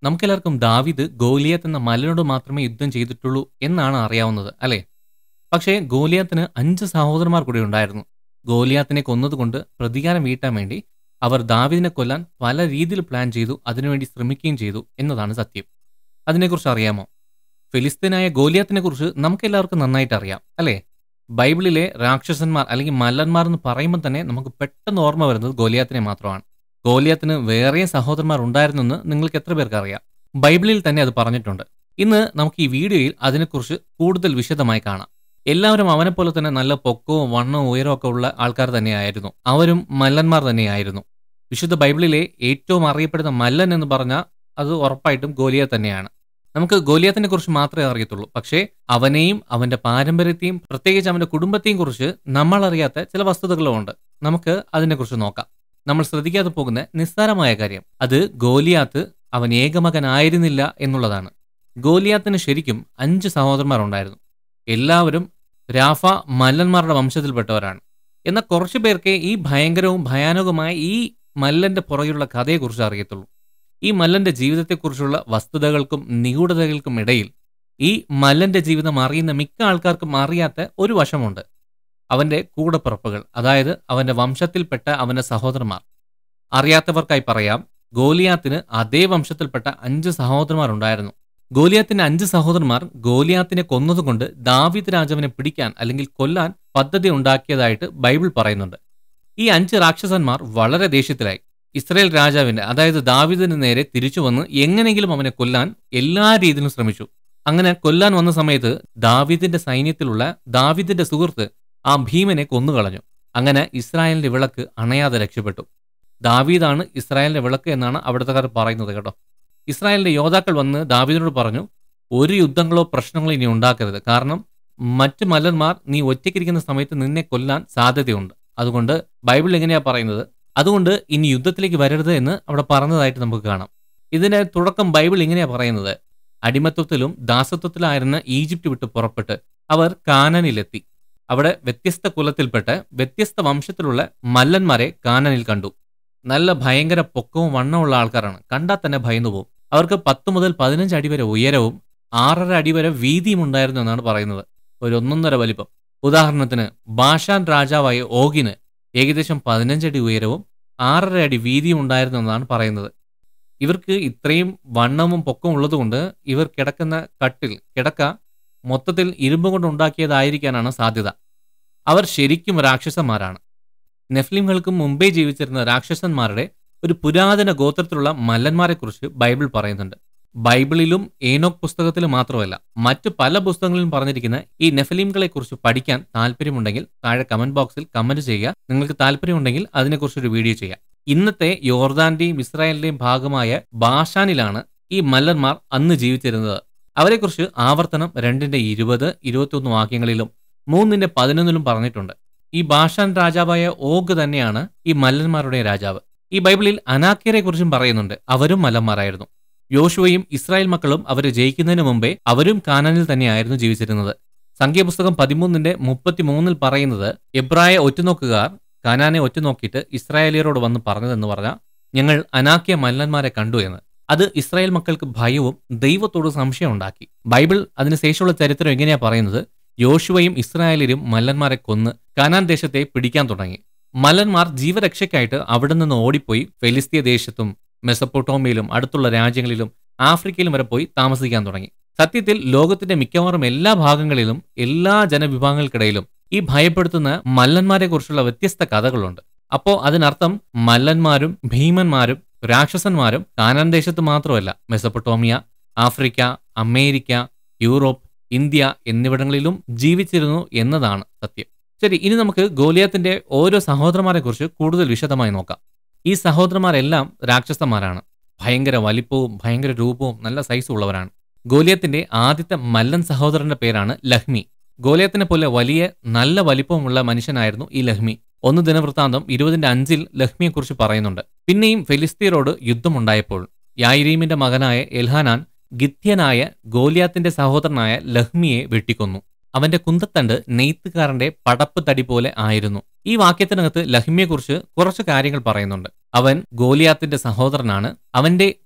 നമുക്കെല്ലാവർക്കും ദാവീദ് ഗോലിയത്ത് എന്ന മല്ലനോട് മാത്രമേ യുദ്ധം ചെയ്തിട്ടുള്ളൂ എന്നാണ് അറിയാവുന്നത് അല്ലേ പക്ഷേ ഗോലിയാത്തിന് അഞ്ച് സഹോദരന്മാർ കൂടി ഉണ്ടായിരുന്നു ഗോലിയാത്തിനെ കൊന്നതുകൊണ്ട് പ്രതികാരം വീട്ടാൻ വേണ്ടി അവർ ദാവീദിനെ കൊല്ലാൻ പല രീതിയിൽ പ്ലാൻ ചെയ്തു അതിനുവേണ്ടി ശ്രമിക്കുകയും ചെയ്തു എന്നതാണ് സത്യം അതിനെക്കുറിച്ച് അറിയാമോ ഫിലിസ്തീനായ ഗോലിയാത്തിനെ കുറിച്ച് നമുക്കെല്ലാവർക്കും നന്നായിട്ട് അറിയാം അല്ലേ ബൈബിളിലെ രാക്ഷസന്മാർ അല്ലെങ്കിൽ മല്ലന്മാർ എന്ന് പറയുമ്പോൾ തന്നെ നമുക്ക് പെട്ടെന്ന് ഓർമ്മ വരുന്നത് ഗോലിയാത്തിനെ മാത്രമാണ് ഗോലിയാത്തിന് വേറെ സഹോദരന്മാർ ഉണ്ടായിരുന്നെന്ന് നിങ്ങൾക്ക് എത്ര പേർക്ക് അറിയാം ബൈബിളിൽ തന്നെ അത് പറഞ്ഞിട്ടുണ്ട് ഇന്ന് നമുക്ക് ഈ വീഡിയോയിൽ അതിനെക്കുറിച്ച് കൂടുതൽ വിശദമായി കാണാം എല്ലാവരും അവനെപ്പോലെ തന്നെ നല്ല പൊക്കവും വണ്ണവും ഉയരവും ഒക്കെ ഉള്ള ആൾക്കാർ തന്നെയായിരുന്നു അവരും മല്ലന്മാർ തന്നെയായിരുന്നു വിശുദ്ധ ബൈബിളിലെ ഏറ്റവും അറിയപ്പെടുന്ന മല്ലൻ എന്ന് പറഞ്ഞാൽ അത് ഉറപ്പായിട്ടും ഗോലിയ തന്നെയാണ് നമുക്ക് ഗോലിയാത്തിനെ കുറിച്ച് മാത്രമേ അറിയത്തുള്ളൂ പക്ഷേ അവനെയും അവന്റെ പാരമ്പര്യത്തെയും പ്രത്യേകിച്ച് അവന്റെ കുടുംബത്തെയും കുറിച്ച് നമ്മൾ അറിയാത്ത ചില വസ്തുതകളും ഉണ്ട് നമുക്ക് അതിനെക്കുറിച്ച് നോക്കാം നമ്മൾ ശ്രദ്ധിക്കാതെ പോകുന്ന നിസ്സാരമായ കാര്യം അത് ഗോലിയാത്ത് അവൻ ഏകമകനായിരുന്നില്ല എന്നുള്ളതാണ് ഗോലിയാത്തിന് ശരിക്കും അഞ്ച് സഹോദരന്മാർ ഉണ്ടായിരുന്നു എല്ലാവരും രാഫ മല്ലന്മാരുടെ വംശത്തിൽപ്പെട്ടവരാണ് എന്നാൽ കുറച്ചു പേർക്ക് ഈ ഭയങ്കരവും ഭയാനകവുമായ ഈ മല്ലന്റെ പുറകിലുള്ള കഥയെക്കുറിച്ച് അറിയത്തുള്ളൂ ഈ മല്ലന്റെ ജീവിതത്തെക്കുറിച്ചുള്ള വസ്തുതകൾക്കും നിഗൂഢതകൾക്കും ഇടയിൽ ഈ മല്ലന്റെ ജീവിതം അറിയുന്ന മിക്ക ആൾക്കാർക്കും അറിയാത്ത ഒരു വശമുണ്ട് അവന്റെ കൂടപ്പിറപ്പുകൾ അതായത് അവന്റെ വംശത്തിൽപ്പെട്ട അവന്റെ സഹോദരന്മാർ അറിയാത്തവർക്കായി പറയാം ഗോലിയാത്തിന് അതേ വംശത്തിൽപ്പെട്ട അഞ്ച് സഹോദരന്മാർ ഉണ്ടായിരുന്നു ഗോലിയാത്തിന്റെ അഞ്ച് സഹോദരന്മാർ ഗോലിയാത്തിനെ കൊന്നതുകൊണ്ട് ദാവീദ് രാജാവിനെ പിടിക്കാൻ അല്ലെങ്കിൽ കൊല്ലാൻ പദ്ധതി ഉണ്ടാക്കിയതായിട്ട് ബൈബിൾ പറയുന്നുണ്ട് ഈ അഞ്ച് രാക്ഷസന്മാർ വളരെ ദേഷ്യത്തിലായി ഇസ്രയേൽ രാജാവിന്റെ അതായത് ദാവീദിന് നേരെ തിരിച്ചു വന്ന് എങ്ങനെയെങ്കിലും അവനെ കൊല്ലാൻ എല്ലാ രീതിയിലും ശ്രമിച്ചു അങ്ങനെ കൊല്ലാൻ വന്ന സമയത്ത് ദാവീദിന്റെ സൈന്യത്തിലുള്ള ദാവീദിന്റെ സുഹൃത്ത് ആ ഭീമനെ കൊന്നുകളഞ്ഞു അങ്ങനെ ഇസ്രായേലിന്റെ വിളക്ക് അണയാതെ രക്ഷപ്പെട്ടു ദാവീദാണ് ഇസ്രായേലിന്റെ വിളക്ക് എന്നാണ് അവിടുത്തെക്കാർ പറയുന്നത് കേട്ടോ ഇസ്രായേലിന്റെ യോദ്ധാക്കൾ വന്ന് ദാവീദിനോട് പറഞ്ഞു ഒരു യുദ്ധങ്ങളോ പ്രശ്നങ്ങളോ ഇനി ഉണ്ടാക്കരുത് കാരണം മറ്റ് മല്ലന്മാർ നീ ഒറ്റയ്ക്കിരിക്കുന്ന സമയത്ത് നിന്നെ കൊല്ലാൻ സാധ്യതയുണ്ട് അതുകൊണ്ട് ബൈബിൾ എങ്ങനെയാ പറയുന്നത് അതുകൊണ്ട് ഇനി യുദ്ധത്തിലേക്ക് വരരുത് എന്ന് അവിടെ പറഞ്ഞതായിട്ട് നമുക്ക് കാണാം ഇതിന്റെ തുടക്കം ബൈബിൾ ഇങ്ങനെയാ പറയുന്നത് അടിമത്വത്തിലും ദാസത്വത്തിലായിരുന്ന ഈജിപ്റ്റ് വിട്ട് പുറപ്പെട്ട് അവർ കാനനിലെത്തി അവിടെ വ്യത്യസ്ത കുലത്തിൽപ്പെട്ട് വ്യത്യസ്ത വംശത്തിലുള്ള മല്ലന്മാരെ കാനനിൽ കണ്ടു നല്ല ഭയങ്കര പൊക്കവും വണ്ണമുള്ള ആൾക്കാരാണ് കണ്ടാൽ തന്നെ ഭയന്നു പോകും അവർക്ക് പത്ത് മുതൽ പതിനഞ്ച് അടി വരെ ഉയരവും ആറര അടി വരെ വീതിയും ഉണ്ടായിരുന്നു എന്നാണ് പറയുന്നത് ഒരു ഒന്നൊന്നര വലിപ്പം ഉദാഹരണത്തിന് ബാഷാൻ രാജാവായ ഓഗിന് ഏകദേശം പതിനഞ്ചടി ഉയരവും ആറര അടി വീതിയും ഉണ്ടായിരുന്നു എന്നാണ് പറയുന്നത് ഇവർക്ക് ഇത്രയും വണ്ണവും പൊക്കവും ഉള്ളതുകൊണ്ട് ഇവർ കിടക്കുന്ന കട്ടിൽ കിടക്ക മൊത്തത്തിൽ ഇരുമ്പ് കൊണ്ട് ഉണ്ടാക്കിയതായിരിക്കാനാണ് സാധ്യത അവർ ശരിക്കും രാക്ഷസന്മാരാണ് നെഫ്ലിംകൾക്ക് മുമ്പേ ജീവിച്ചിരുന്ന രാക്ഷസന്മാരുടെ ഒരു പുരാതന ഗോത്രത്തിലുള്ള മല്ലന്മാരെക്കുറിച്ച് ബൈബിൾ പറയുന്നുണ്ട് ബൈബിളിലും ഏനോക് പുസ്തകത്തിലും മാത്രമല്ല മറ്റു പല പുസ്തകങ്ങളിലും പറഞ്ഞിരിക്കുന്ന ഈ നെഫലീംകളെ കുറിച്ച് പഠിക്കാൻ താല്പര്യമുണ്ടെങ്കിൽ താഴെ കമന്റ് ബോക്സിൽ കമന്റ് ചെയ്യുക നിങ്ങൾക്ക് താല്പര്യമുണ്ടെങ്കിൽ അതിനെക്കുറിച്ചൊരു വീഡിയോ ചെയ്യാം ഇന്നത്തെ യോർദാന്റെയും ഇസ്രായേലിന്റെയും ഭാഗമായ ബാഷാനിലാണ് ഈ മല്ലന്മാർ അന്ന് ജീവിച്ചിരുന്നത് അവരെക്കുറിച്ച് ആവർത്തനം രണ്ടിന്റെ ഇരുപത് ഇരുപത്തിയൊന്ന് വാക്യങ്ങളിലും മൂന്നിന്റെ പതിനൊന്നിലും പറഞ്ഞിട്ടുണ്ട് ഈ ബാഷാൻ രാജാവായ ഓഗ് തന്നെയാണ് ഈ മല്ലന്മാരുടെ രാജാവ് ഈ ബൈബിളിൽ അനാക്യരെ കുറിച്ചും പറയുന്നുണ്ട് അവരും മല്ലന്മാരായിരുന്നു യോശുവയും ഇസ്രായേൽ മക്കളും അവരെ ജയിക്കുന്നതിന് മുമ്പേ അവരും കാനാനിൽ തന്നെയായിരുന്നു ജീവിച്ചിരുന്നത് സംഖ്യാപുസ്തകം പതിമൂന്നിന്റെ മുപ്പത്തിമൂന്നിൽ പറയുന്നത് എബ്രായ ഒറ്റുനോക്കുകാർ കാനാനെ ഒറ്റുനോക്കിയിട്ട് ഇസ്രായേലിയരോട് വന്ന് പറഞ്ഞതെന്ന് പറഞ്ഞാൽ ഞങ്ങൾ അനാക്യ മല്ലന്മാരെ കണ്ടു എന്ന് അത് ഇസ്രായേൽ മക്കൾക്ക് ഭയവും ദൈവത്തോട് സംശയം ഉണ്ടാക്കി ബൈബിൾ അതിനുശേഷമുള്ള ചരിത്രം എങ്ങനെയാ പറയുന്നത് യോശുവയും ഇസ്രായേലിലും മല്ലന്മാരെ കൊന്ന് കാനാൻ ദേശത്തെ പിടിക്കാൻ തുടങ്ങി മല്ലന്മാർ ജീവരക്ഷയ്ക്കായിട്ട് അവിടെ നിന്ന് ഓടിപ്പോയി ഫെലിസ്തീയ ദേശത്തും മെസപ്പൊട്ടോമിയയിലും അടുത്തുള്ള രാജ്യങ്ങളിലും ആഫ്രിക്കയിലും വരെ പോയി താമസിക്കാൻ തുടങ്ങി സത്യത്തിൽ ലോകത്തിന്റെ മിക്കവാറും എല്ലാ ഭാഗങ്ങളിലും എല്ലാ ജനവിഭാഗങ്ങൾക്കിടയിലും ഈ ഭയപ്പെടുത്തുന്ന മല്ലന്മാരെ കുറിച്ചുള്ള വ്യത്യസ്ത കഥകളുണ്ട് അപ്പോ അതിനർത്ഥം മല്ലന്മാരും ഭീമന്മാരും രാക്ഷസന്മാരും കാനാൻ ദേശത്ത് മാത്രമല്ല Mesopotamia Africa America Europe India എന്നിവിടങ്ങളിലും ജീവിച്ചിരുന്നു എന്നതാണ് സത്യം ശരി ഇനി നമുക്ക് ഗോലിയാത്തിന്റെ ഓരോ സഹോദരന്മാരെ കുറിച്ച് കൂടുതൽ വിശദമായി നോക്കാം ഈ സഹോദരന്മാരെല്ലാം രാക്ഷസന്മാരാണ് ഭയങ്കര വലിപ്പവും ഭയങ്കര രൂപവും നല്ല സൈസും ഉള്ളവരാണ് ഗോലിയത്തിന്റെ ആദ്യത്തെ മല്ലൻ സഹോദരന്റെ പേരാണ് ലഹ്മി ഗോലിയത്തിനെ പോലെ വലിയ നല്ല വലിപ്പമുള്ള മനുഷ്യനായിരുന്നു ഈ ലഹ്മി ഒന്ന് ദിനവൃത്താന്തം ഇരുപതിന്റെ അഞ്ചിൽ ലഹ്മിയെക്കുറിച്ച് പറയുന്നുണ്ട് പിന്നെയും ഫെലിസ്തീനോട് യുദ്ധമുണ്ടായപ്പോൾ യായിരീമിന്റെ മകനായ എൽഹാനാൻ ഗിത്യനായ ഗോലിയാത്തിന്റെ സഹോദരനായ ലഹ്മിയെ വെട്ടിക്കൊന്നു അവന്റെ കുന്തത്തണ്ട് നെയ്ത്തുകാരന്റെ പടപ്പ് തടി പോലെ ആയിരുന്നു ഈ വാക്യത്തിനകത്ത് ലഹ്മിയെക്കുറിച്ച് കുറച്ച് കാര്യങ്ങൾ പറയുന്നുണ്ട് അവൻ ഗോലിയാത്തിന്റെ സഹോദരനാണ് അവന്റെ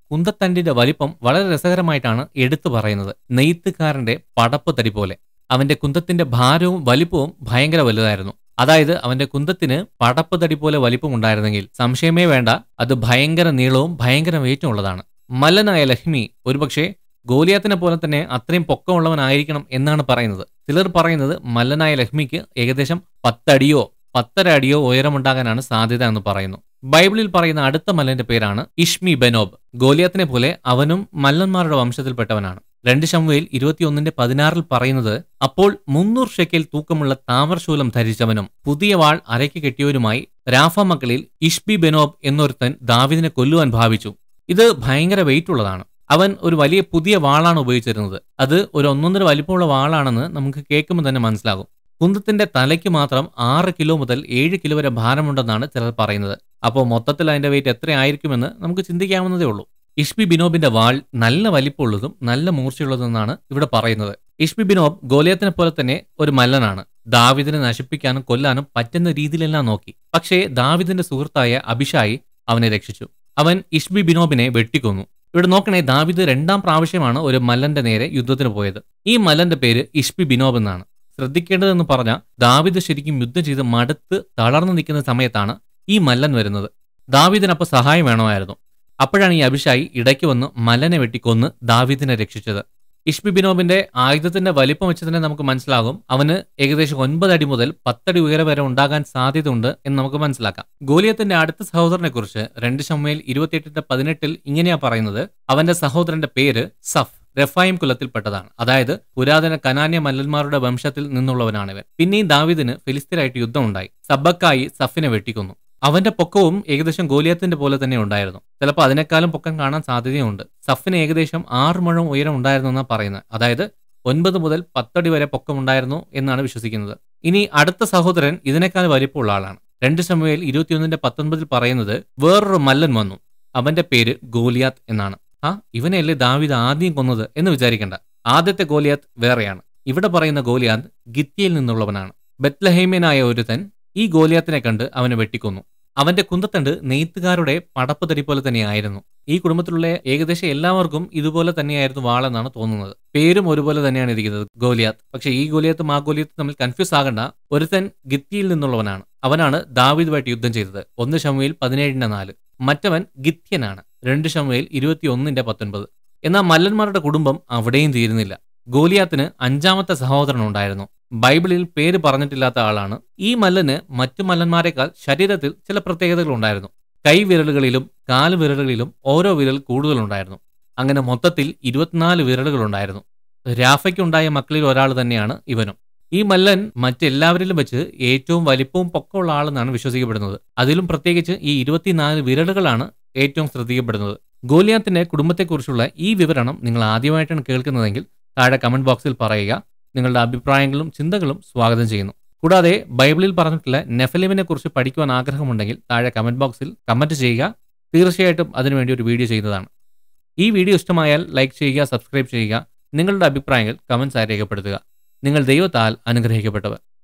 കുന്തത്തണ്ടിന്റെ വലിപ്പം വളരെ രസകരമായിട്ടാണ് എടുത്തു പറയുന്നത് നെയ്ത്തുകാരന്റെ പടപ്പ് തടി പോലെ അവന്റെ കുന്തത്തിന്റെ ഭാരവും വലിപ്പവും ഭയങ്കര വലുതായിരുന്നു അതായത് അവന്റെ കുന്തത്തിന് പടപ്പ് തടി പോലെ വലിപ്പമുണ്ടായിരുന്നെങ്കിൽ സംശയമേ വേണ്ട അത് ഭയങ്കര നീളവും ഭയങ്കര വെയിറ്റും ഉള്ളതാണ് മല്ലനായ ലക്ഷ്മി ഒരുപക്ഷെ ഗോലിയാത്തിനെ പോലെ തന്നെ അത്രയും പൊക്കമുള്ളവനായിരിക്കണം എന്നാണ് പറയുന്നത് ചിലർ പറയുന്നത് മല്ലനായ ലക്ഷ്മിക്ക് ഏകദേശം പത്തടിയോ പത്തര അടിയോ ഉയരമുണ്ടാകാനാണ് സാധ്യത എന്ന് പറയുന്നു ബൈബിളിൽ പറയുന്ന അടുത്ത മല്ലന്റെ പേരാണ് ഇഷ്മി ബെനോബ് ഗോലിയാത്തിനെ പോലെ അവനും മല്ലന്മാരുടെ വംശത്തിൽപ്പെട്ടവനാണ് രണ്ട് ശമുവേൽ ഇരുപത്തിയൊന്നിന്റെ പതിനാറിൽ പറയുന്നത് അപ്പോൾ മുന്നൂറ് ഷെക്കൽ തൂക്കമുള്ള താമരശൂലം ധരിച്ചവനും പുതിയ വാൾ അരയ്ക്ക് കെട്ടിയവരുമായി രാഫ മക്കളിൽ ഇഷ്ബി ബെനോബ് എന്നൊരുത്തൻ ദാവിദിനെ കൊല്ലുവാൻ ഭാവിച്ചു ഇത് ഭയങ്കര വെയിറ്റ് ഉള്ളതാണ് അവൻ ഒരു വലിയ പുതിയ വാളാണ് ഉപയോഗിച്ചിരുന്നത് അത് ഒരു ഒന്നൊന്നര വലിപ്പമുള്ള വാളാണെന്ന് നമുക്ക് കേൾക്കുമ്പോൾ തന്നെ മനസ്സിലാകും കുന്തത്തിന്റെ തലയ്ക്ക് മാത്രം ആറ് കിലോ മുതൽ ഏഴ് കിലോ വരെ ഭാരമുണ്ടെന്നാണ് ചിലർ പറയുന്നത് അപ്പോൾ മൊത്തത്തിൽ അതിന്റെ വെയിറ്റ് എത്രയായിരിക്കുമെന്ന് നമുക്ക് ചിന്തിക്കാവുന്നതേ ഉള്ളൂ ഇഷ്ബി ബിനോബിന്റെ വാൾ നല്ല വലിപ്പമുള്ളതും നല്ല മൂർച്ചയുള്ളതെന്നാണ് ഇവിടെ പറയുന്നത് ഇഷ്ബി ബിനോബ് ഗോലിയത്തിനെ പോലെ തന്നെ ഒരു മല്ലനാണ് ദാവിദിനെ നശിപ്പിക്കാനും കൊല്ലാനും പറ്റുന്ന രീതിയിലെല്ലാം നോക്കി പക്ഷേ ദാവിദിന്റെ സുഹൃത്തായ അഭിഷായി അവനെ രക്ഷിച്ചു അവൻ ഇഷ്ബി ബിനോബിനെ വെട്ടിക്കൊന്നു ഇവിടെ നോക്കണേ ദാവിദ് രണ്ടാം പ്രാവശ്യമാണ് ഒരു മല്ലന്റെ നേരെ യുദ്ധത്തിന് പോയത് ഈ മല്ലന്റെ പേര് ഇഷ്ബി ബിനോബ് എന്നാണ് ശ്രദ്ധിക്കേണ്ടതെന്ന് പറഞ്ഞാൽ ദാവിദ് ശരിക്കും യുദ്ധം ചെയ്ത് മടുത്ത് തളർന്നു നിൽക്കുന്ന സമയത്താണ് ഈ മല്ലൻ വരുന്നത് ദാവിദിനപ്പോൾ സഹായം വേണമായിരുന്നു അപ്പോഴാണ് ഈ അഭിഷായി ഇടയ്ക്ക് വന്ന് മല്ലനെ വെട്ടിക്കൊന്ന് ദാവിദിനെ രക്ഷിച്ചത് ഇഷ്ബി ബിനോബിന്റെ ആയുധത്തിന്റെ വലിപ്പം വെച്ച് തന്നെ നമുക്ക് മനസ്സിലാകും അവന് ഏകദേശം ഒൻപത് അടി മുതൽ പത്തടി ഉയരം വരെ ഉണ്ടാകാൻ സാധ്യതയുണ്ട് എന്ന് നമുക്ക് മനസ്സിലാക്കാം ഗോലിയത്തിന്റെ അടുത്ത സഹോദരനെ കുറിച്ച് രണ്ട് ശമ്മയിൽ ഇരുപത്തിയെട്ടിന്റെ പതിനെട്ടിൽ ഇങ്ങനെയാ പറയുന്നത് അവന്റെ സഹോദരന്റെ പേര് സഫ് റഫായിം കുലത്തിൽപ്പെട്ടതാണ് അതായത് പുരാതന കനാന്യ മല്ലന്മാരുടെ വംശത്തിൽ നിന്നുള്ളവനാണ് ഇവൻ പിന്നെയും ദാവിദിന് ഫിലിസ്തീനായിട്ട് യുദ്ധമുണ്ടായി സബ്ബക്കായി സഫിനെ വെട്ടിക്കൊന്നു അവന്റെ പൊക്കവും ഏകദേശം ഗോലിയത്തിന്റെ പോലെ തന്നെ ഉണ്ടായിരുന്നു ചിലപ്പോൾ അതിനേക്കാളും പൊക്കം കാണാൻ സാധ്യതയുണ്ട് സഫിന് ഏകദേശം ആറ് മുഴം ഉയരം ഉണ്ടായിരുന്നു എന്നാണ് പറയുന്നത് അതായത് ഒൻപത് മുതൽ പത്തടി വരെ പൊക്കമുണ്ടായിരുന്നു എന്നാണ് വിശ്വസിക്കുന്നത് ഇനി അടുത്ത സഹോദരൻ ഇതിനേക്കാൾ വലിപ്പമുള്ള ആളാണ് രണ്ട് സമയയിൽ ഇരുപത്തിയൊന്നിന്റെ പത്തൊൻപതിൽ പറയുന്നത് വേറൊരു മല്ലൻ വന്നു അവന്റെ പേര് ഗോലിയാത്ത് എന്നാണ് ആ ഇവനെയല്ലേ ദാവിദ് ആദ്യം കൊന്നത് എന്ന് വിചാരിക്കേണ്ട ആദ്യത്തെ ഗോലിയാത്ത് വേറെയാണ് ഇവിടെ പറയുന്ന ഗോലിയാത്ത് ഗിത്തിയിൽ നിന്നുള്ളവനാണ് ബത്ലഹേമ്യനായ ഒരുത്തൻ ഈ ഗോലിയാത്തിനെ കണ്ട് അവനെ വെട്ടിക്കൊന്നു അവന്റെ കുന്തത്തണ്ട് നെയ്ത്തുകാരുടെ പടപ്പ് തടി പോലെ തന്നെയായിരുന്നു ഈ കുടുംബത്തിലുള്ള ഏകദേശം എല്ലാവർക്കും ഇതുപോലെ തന്നെയായിരുന്നു വാളെന്നാണ് തോന്നുന്നത് പേരും ഒരുപോലെ തന്നെയാണ് ഇരിക്കുന്നത് ഗോലിയാത്ത് പക്ഷേ ഈ ഗോലിയാത്തും ആ ഗോലിയാത്തും തമ്മിൽ കൺഫ്യൂസ് ആകണ്ട ഒരുത്തൻ ഗിത്തിയിൽ നിന്നുള്ളവനാണ് അവനാണ് ദാവീദുമായിട്ട് യുദ്ധം ചെയ്തത് ഒന്ന് ശമുവേൽ പതിനേഴിന്റെ നാല് മറ്റവൻ ഗിത്യനാണ് രണ്ട് ശമുവേൽ ഇരുപത്തിയൊന്നിന്റെ പത്തൊൻപത് എന്നാൽ മല്ലന്മാരുടെ കുടുംബം അവിടെയും തീരുന്നില്ല ഗോലിയാത്തിന് അഞ്ചാമത്തെ സഹോദരൻ ഉണ്ടായിരുന്നു ബൈബിളിൽ പേര് പറഞ്ഞിട്ടില്ലാത്ത ആളാണ് ഈ മല്ലന് മറ്റു മല്ലന്മാരെക്കാൾ ശരീരത്തിൽ ചില പ്രത്യേകതകൾ ഉണ്ടായിരുന്നു കൈവിരലുകളിലും കാലുവിരലുകളിലും ഓരോ വിരൽ കൂടുതലുണ്ടായിരുന്നു അങ്ങനെ മൊത്തത്തിൽ ഇരുപത്തിനാല് വിരലുകളുണ്ടായിരുന്നു രാഫയ്ക്കുണ്ടായ മക്കളിൽ ഒരാൾ തന്നെയാണ് ഇവനും ഈ മല്ലൻ മറ്റെല്ലാവരിലും വെച്ച് ഏറ്റവും വലിപ്പവും പൊക്കമുള്ള ആളെന്നാണ് വിശ്വസിക്കപ്പെടുന്നത് അതിലും പ്രത്യേകിച്ച് ഈ ഇരുപത്തിനാല് വിരലുകളാണ് ഏറ്റവും ശ്രദ്ധിക്കപ്പെടുന്നത് ഗോലിയാത്തിന്റെ കുടുംബത്തെക്കുറിച്ചുള്ള ഈ വിവരണം നിങ്ങൾ ആദ്യമായിട്ടാണ് കേൾക്കുന്നതെങ്കിൽ താഴെ കമന്റ് ബോക്സിൽ പറയുക നിങ്ങളുടെ അഭിപ്രായങ്ങളും ചിന്തകളും സ്വാഗതം ചെയ്യുന്നു കൂടാതെ ബൈബിളിൽ പറഞ്ഞിട്ടുള്ള നെഫലിമിനെ കുറിച്ച് പഠിക്കുവാൻ ആഗ്രഹമുണ്ടെങ്കിൽ താഴെ കമന്റ് ബോക്സിൽ കമന്റ് ചെയ്യുക തീർച്ചയായിട്ടും അതിനുവേണ്ടി ഒരു വീഡിയോ ചെയ്യുന്നതാണ് ഈ വീഡിയോ ഇഷ്ടമായാൽ ലൈക്ക് ചെയ്യുക സബ്സ്ക്രൈബ് ചെയ്യുക നിങ്ങളുടെ അഭിപ്രായങ്ങൾ കമന്റ്സായി രേഖപ്പെടുത്തുക നിങ്ങൾ ദൈവത്താൽ അനുഗ്രഹിക്കപ്പെട്ടവർ